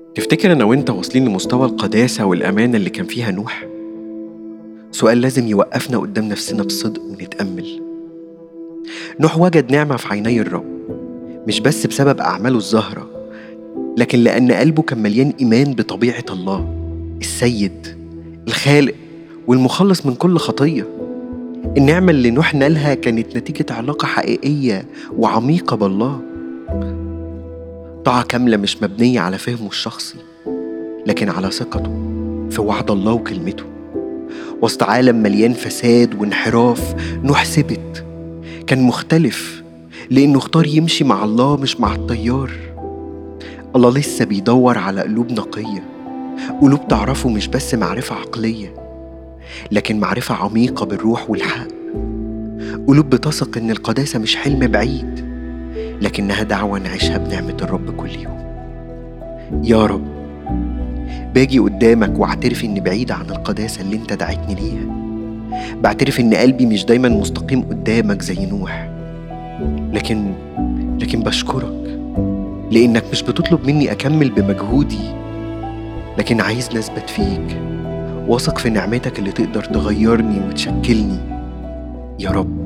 تفتكر أنا وأنت واصلين لمستوى القداسة والأمانة اللي كان فيها نوح؟ سؤال لازم يوقفنا قدام نفسنا بصدق ونتأمل نوح وجد نعمة في عيني الرب مش بس بسبب أعماله الزهرة لكن لأن قلبه كان مليان إيمان بطبيعة الله السيد الخالق والمخلص من كل خطية النعمة اللي نوح نالها كانت نتيجة علاقة حقيقية وعميقة بالله طاعة كاملة مش مبنية على فهمه الشخصي لكن على ثقته في وعد الله وكلمته وسط عالم مليان فساد وانحراف نوح ثبت كان مختلف لأنه اختار يمشي مع الله مش مع التيار الله لسه بيدور على قلوب نقية قلوب تعرفه مش بس معرفة عقلية لكن معرفة عميقة بالروح والحق قلوب بتثق إن القداسة مش حلم بعيد لكنها دعوة نعيشها بنعمة الرب كل يوم يا رب باجي قدامك واعترف إني بعيد عن القداسة اللي انت دعيتني ليها بعترف إن قلبي مش دايما مستقيم قدامك زي نوح لكن لكن بشكرك لأنك مش بتطلب مني أكمل بمجهودي لكن عايز نثبت فيك واثق في نعمتك اللي تقدر تغيرني وتشكلني يا رب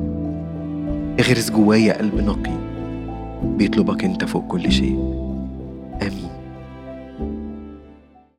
اغرس جوايا قلب نقي بيطلبك انت فوق كل شيء امين